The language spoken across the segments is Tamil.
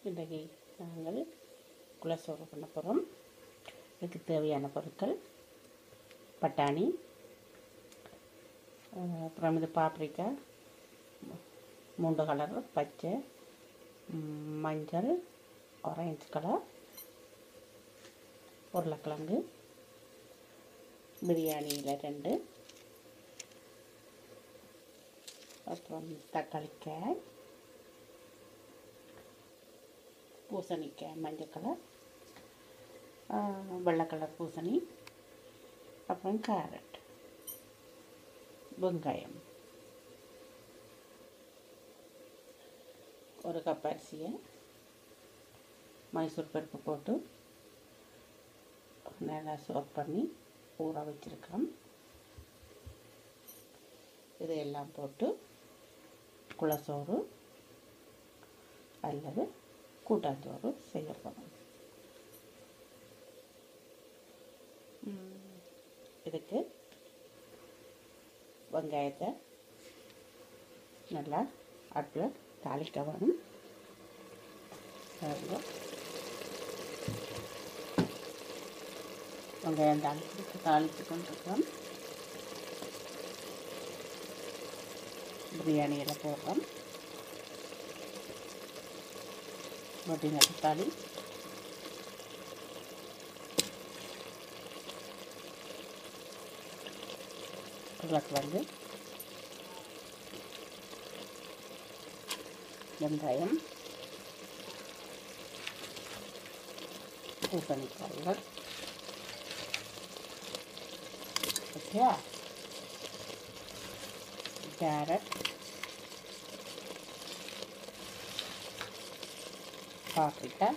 இன்றைக்கு நாங்கள் குலசோறு பண்ண போகிறோம் இதுக்கு தேவையான பொருட்கள் பட்டாணி அஹ், அப்புறம் இது பாப்ரிக்கா மூன்று கலர் பச்சை ம், மஞ்சள் ஆரஞ்சு கலர் உருளைக்கிழங்கு பிரியாணியில் ரெண்டு அப்புறம் தக்காளிக்காய் பூசணிக்காய் மஞ்சள் கலர் வெள்ளை கலர் பூசணி அப்புறம் கேரட் வெங்காயம் ஒரு கப் அரிசியை மைசூர் பருப்பு போட்டு நல்லா சோப் பண்ணி ஊற வச்சுருக்கோம் இதையெல்லாம் போட்டு குளசோறு அல்லது கூட்டாஞ்சோறு செய்ய போகிறோம் இதுக்கு வெங்காயத்தை நல்லா அடுப்பில் தாளிக்க வேணும் பாருங்க. வெங்காயம் தாளித்து தாளித்து கொண்டிருக்கோம் பிரியாணியில் போடுறோம் புதினா தக்காளி உருளைக்கிழங்கு வெங்காயம் பூசணிக்காய்கள் ஓகே கேரட் பாப்ரிக்கா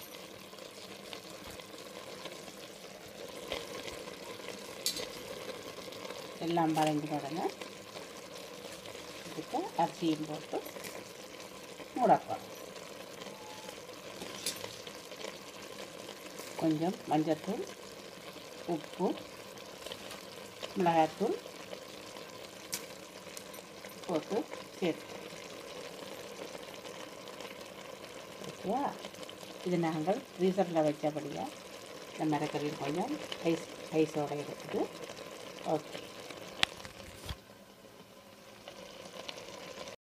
எல்லாம் வதங்கி தொடங்க இதுக்கு அரிசியும் போட்டு மூடப்போம் கொஞ்சம் மஞ்சத்தூள் உப்பு மிளகாத்தூள் போட்டு சேர்த்து ஓகேவா இது நாங்கள் ஃப்ரீசரில் வச்சபடியாக இந்த மரக்கறியில் கொஞ்சம் ஐஸ் ஐஸோடு இருக்குது ஓகே